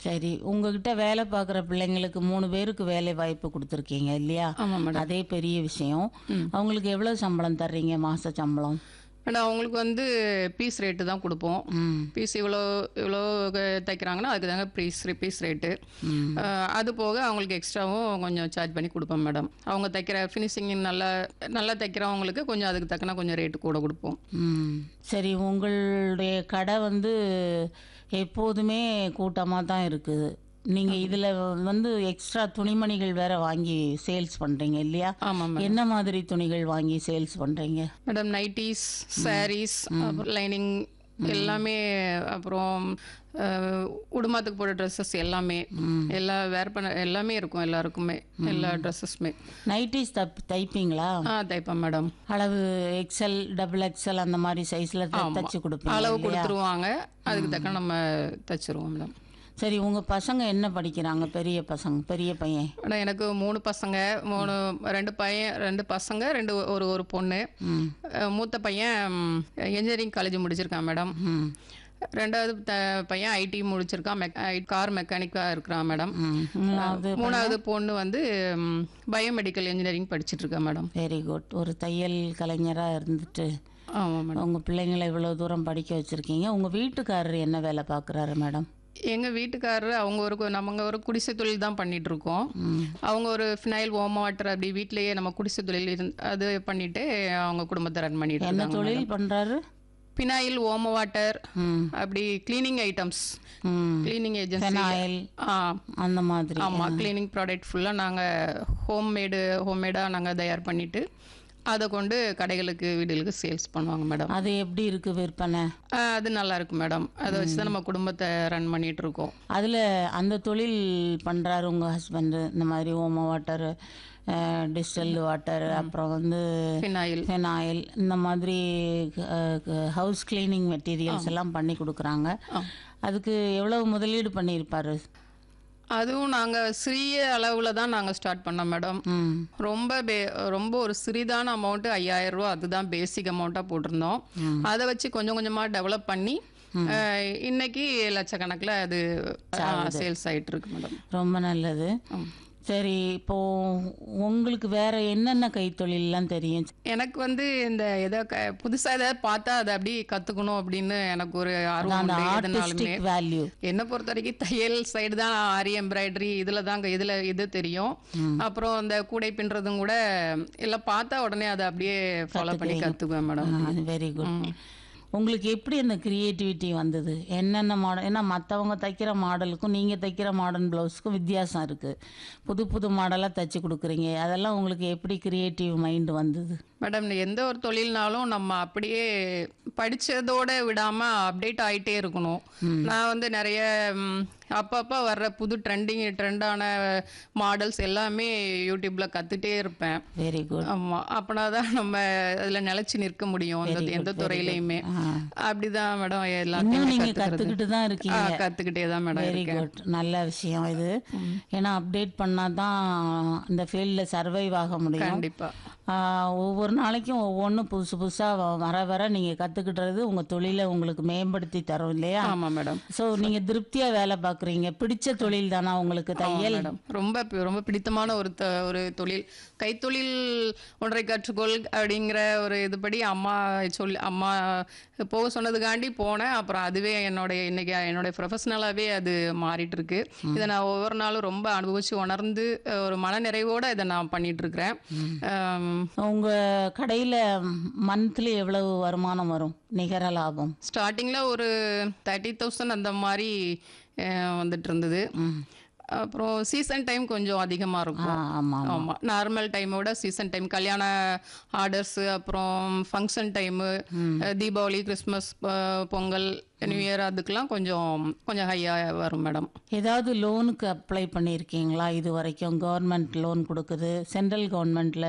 சரி உங்ககிட்ட வேலை பார்க்குற பிள்ளைங்களுக்கு மூணு பேருக்கு வேலை வாய்ப்பு கொடுத்துருக்கீங்க இல்லையா ஆமாம் மேடம் அதே பெரிய விஷயம் அவங்களுக்கு எவ்வளோ சம்பளம் தர்றீங்க மாச சம்பளம் மேடம் அவங்களுக்கு வந்து பீஸ் ரேட்டு தான் கொடுப்போம் ம் பீஸ் இவ்வளோ இவ்வளோ தைக்கிறாங்கன்னா அதுக்கு தாங்க பீஸ் பீஸ் ரேட்டு அது போக அவங்களுக்கு எக்ஸ்ட்ராவும் கொஞ்சம் சார்ஜ் பண்ணி கொடுப்போம் மேடம் அவங்க தைக்கிற ஃபினிஷிங் நல்லா நல்லா தைக்கிறவங்களுக்கு கொஞ்சம் அதுக்கு தக்கன கொஞ்சம் ரேட்டு கூட கொடுப்போம் ம் சரி உங்களுடைய கடை வந்து எப்போதுமே கூட்டமாக தான் இருக்குது நீங்கள் இதில் வந்து எக்ஸ்ட்ரா துணிமணிகள் வேற வாங்கி சேல்ஸ் பண்ணுறீங்க இல்லையா ஆமாம் மேடம் என்ன மாதிரி துணிகள் வாங்கி சேல்ஸ் பண்ணுறீங்க மேடம் நைட்டிஸ் சாரீஸ் அப்புறம் லைனிங் எல்லாமே அப்புறம் அஹ், உடுமாத்துக்கு போடுற ட்ரெஸ்ஸஸ் எல்லாமே எல்லா வேர் பண்ண எல்லாமே இருக்கும் எல்லாருக்குமே எல்லா ட்ரெஸ்ஸஸுமே நைட்டிஸ் தப் தைப்பீங்களா ஆ தைப்பேன் மேடம் அளவு எக்ஸல் டபுள் எக்ஸல் அந்த மாதிரி சைஸில் தச்சு கொடுப்பீங்க அளவு இல்லையா? கொடுத்துருவாங்க அதுக்கு தக்க நம்ம தைச்சிருவோம் மேடம் சரி உங்கள் பசங்க என்ன படிக்கிறாங்க பெரிய பசங்க பெரிய பையன் மேடம் எனக்கு மூணு பசங்க மூணு ரெண்டு பையன் ரெண்டு பசங்க ரெண்டு ஒரு ஒரு பொண்ணு ம் அஹ், மூத்த பையன் இன்ஜினியரிங் காலேஜ் முடிச்சிருக்கான் மேடம் ம் ரெண்டாவது த பையன் ஐடி முடிச்சிருக்கான் மெக் கார் மெக்கானிக்காக இருக்கிறான் மேடம் ம் மூணாவது மூணாவது பொண்ணு வந்து பயோமெடிக்கல் இன்ஜினியரிங் படிச்சிட்டு இருக்கா மேடம் வெரி குட் ஒரு தையல் கலைஞராக இருந்துட்டு ஆமாம் மேடம் உங்கள் பிள்ளைங்களை இவ்வளோ தூரம் படிக்க வச்சுருக்கீங்க உங்கள் வீட்டுக்காரர் என்ன வேலை பார்க்குறாரு மேடம் எங்கள் வீட்டுக்காரரு அவங்க ஒரு கு- நம்ம ஒரு குடிசை தொழில் தான் பண்ணிட்டு இருக்கோம் அவங்க ஒரு ஃபினைல் ஓம வாட்டர் அப்படி வீட்டிலேயே நம்ம குடிசை தொழில் இருந்து அது பண்ணிட்டு அவங்க குடும்பத்தை ரன் பண்ணிட்டு என்ன இருக்காங்க தொழில் பண்ணுறாரு பினாயில் ஓம வாட்டர் ம் அப்படி கிளீனிங் ஐட்டம்ஸ் ம் கிளீனிங் ஏஜென்சி ஃபெனாயில் ஆ அந்த மாதிரி ஆமாம் கிளீனிங் ப்ராடக்ட் ஃபுல்லாக நாங்கள் ஹோம்மேடு ஹோம்மேடாக நாங்கள் தயார் பண்ணிவிட்டு அதை கொண்டு கடைகளுக்கு வீடுகளுக்கு சேல்ஸ் பண்ணுவாங்க மேடம் அது எப்படி இருக்குது விற்பனை அது நல்லா இருக்கு மேடம் அதை வச்சு தான் நம்ம குடும்பத்தை ரன் பண்ணிட்டு இருக்கோம் அதில் அந்த தொழில் பண்ணுறாரு உங்கள் ஹஸ்பண்டு இந்த மாதிரி ஓம வாட்டர் டிஸ்டில் வாட்டர் அப்புறம் வந்து ஃபினாயில் ஃபெனாயில் இந்த மாதிரி ஹவுஸ் கிளீனிங் மெட்டீரியல்ஸ் எல்லாம் பண்ணி கொடுக்குறாங்க அதுக்கு எவ்வளவு முதலீடு பண்ணியிருப்பாரு அதுவும் நாங்கள் சிறிய அளவில் தான் நாங்கள் ஸ்டார்ட் பண்ணோம் மேடம் ம் ரொம்ப பே ரொம்ப ஒரு சிறிதான அமௌண்ட்டு ஐயாயிரம் ரூபா அதுதான் பேசிக் அமௌண்ட்டாக போட்டிருந்தோம் அதை வச்சு கொஞ்சம் கொஞ்சமாக டெவலப் பண்ணி அஹ், இன்னைக்கு லட்சக்கணக்கில் அது சேல்ஸ் ஆயிட்டு இருக்கு மேடம் ரொம்ப நல்லது சரி இப்போ உங்களுக்கு வேற என்னென்ன கைத்தொழில்லாம் தெரியும் எனக்கு வந்து இந்த எதை க புதுசாக எதாவது பார்த்தா அதை அப்படி கற்றுக்கணும் அப்படின்னு எனக்கு ஒரு ஆர்வம் அந்த உண்டு எதுனாலுமே ஆர்டிஸ்டிக் வேல்யூ என்னை பொறுத்த வரைக்கும் தையல் சைடு தான் ஆரி எம்ப்ராய்டரி இதில் தான் இதில் இது தெரியும் அப்புறம் அந்த கூடை பின்னுறதும் கூட எல்லாம் பார்த்தா உடனே அதை அப்படியே ஃபாலோ பண்ணி கற்றுக்குவேன் மேடம் வெரி குட் உங்களுக்கு எப்படி அந்த கிரியேட்டிவிட்டி வந்தது என்னென்ன மாடல் ஏன்னா மற்றவங்க தைக்கிற மாடலுக்கும் நீங்கள் தைக்கிற மாடர்ன் ப்ளவுஸுக்கும் வித்தியாசம் இருக்குது புது புது மாடலாக தைச்சி கொடுக்குறீங்க அதெல்லாம் உங்களுக்கு எப்படி கிரியேட்டிவ் மைண்ட் வந்தது மேடம் எந்த ஒரு தொழில்னாலும் நம்ம அப்படியே படிச்சதோட விடாம அப்டேட் ஆயிட்டே இருக்கணும் நான் வந்து நிறைய ம், அப்பப்போ வர்ற புது ட்ரெண்டிங் ட்ரெண்டான மாடல்ஸ் எல்லாமே யூடியூப்ல கத்துட்டே இருப்பேன் வெரி குட் ஆமா அப்பனா தான் நம்ம அதுல நிலைச்சு நிற்க முடியும் அந்த எந்த துறையிலையுமே அப்படிதான் மேடம் இன்னும் எல்லாத்தையுமே நீங்கள் கத்துக்கிறது கற்றுக்கிட்டு தான் ஆ, இருக்கீங்க கத்துக்கிட்டே தான் மேடம் வெரி இருக்கேன் குட் நல்ல விஷயம் இது ஏன்னா அப்டேட் பண்ணால் தான் இந்த ஃபீல்டில் சர்வைவ் ஆக முடியும் கண்டிப்பா ஆஹ் ஒவ்வொரு நாளைக்கும் ஒவ்வொன்றும் புதுசு புதுசாக வர வர நீங்கள் கற்றுக்கிட்டுறது உங்கள் தொழிலை உங்களுக்கு மேம்படுத்தி தரும் இல்லையா ஆமா மேடம் ஸோ நீங்கள் திருப்தியாக வேலை பார்க்குறீங்க பிடிச்ச தொழில் தானா உங்களுக்கு தையல் மேடம் ரொம்ப பி- ரொம்ப பிடித்தமான ஒரு த- ஒரு தொழில் கைத்தொழில் ஒன்றை கற்றுக்கொள் அப்படிங்கிற ஒரு இதுபடி அம்மா சொல்லி அம்மா போக சொன்னதுக்காண்டி போனேன் அப்புறம் அதுவே என்னுடைய இன்னைக்கு என்னுடைய ப்ரொஃபஷனலாகவே அது மாறிட்டு இருக்கு இதை நான் ஒவ்வொரு நாளும் ரொம்ப அனுபவிச்சு உணர்ந்து அஹ், ஒரு மன நிறைவோட இதை நான் பண்ணிட்டு இருக்கிறேன் ஆம், உங்கள் கடையில் மந்த்லி எவ்வளவு வருமானம் வரும் நிகர லாபம் ஸ்டார்டிங்ல ஒரு தேர்ட்டி தௌசண்ட் அந்த மாதிரி அஹ், வந்துட்டு இருந்தது அப்புறம் சீசன் டைம் கொஞ்சம் அதிகமா ஆ இருக்கும் ஆமாம் ஆமாம் நார்மல் டைமோட சீசன் டைம் கல்யாண ஆர்டர்ஸு அப்புறம் ஃபங்க்ஷன் டைமு தீபாவளி கிறிஸ்மஸ் அஹ், பொங்கல் நியூ இயர் அதுக்கெல்லாம் கொஞ்சம் கொஞ்சம் ஹையாக வரும் மேடம் ஏதாவது லோனுக்கு அப்ளை பண்ணியிருக்கீங்களா இது வரைக்கும் கவர்மெண்ட் லோன் கொடுக்குது சென்ட்ரல் கவர்மெண்ட்டில்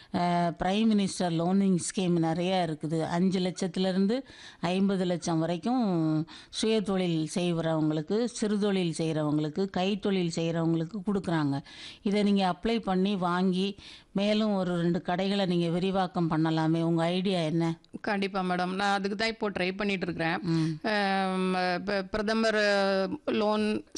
பிரைம் மினிஸ்டர் லோனிங் ஸ்கீம் நிறையா இருக்குது அஞ்சு லட்சத்துலேருந்து ஐம்பது லட்சம் வரைக்கும் சுயதொழில் செய்கிறவங்களுக்கு சிறுதொழில் செய்கிறவங்களுக்கு கைத்தொழில் செய்கிறவங்களுக்கு கொடுக்குறாங்க இதை நீங்கள் அப்ளை பண்ணி வாங்கி மேலும் ஒரு ரெண்டு கடைகளை நீங்கள் விரிவாக்கம் பண்ணலாமே உங்கள் ஐடியா என்ன கண்டிப்பாக மேடம் நான் அதுக்கு தான் இப்போ ட்ரை பண்ணிட்டு இருக்கிறேன் அஹ், இப்ப பிரதமர் லோன்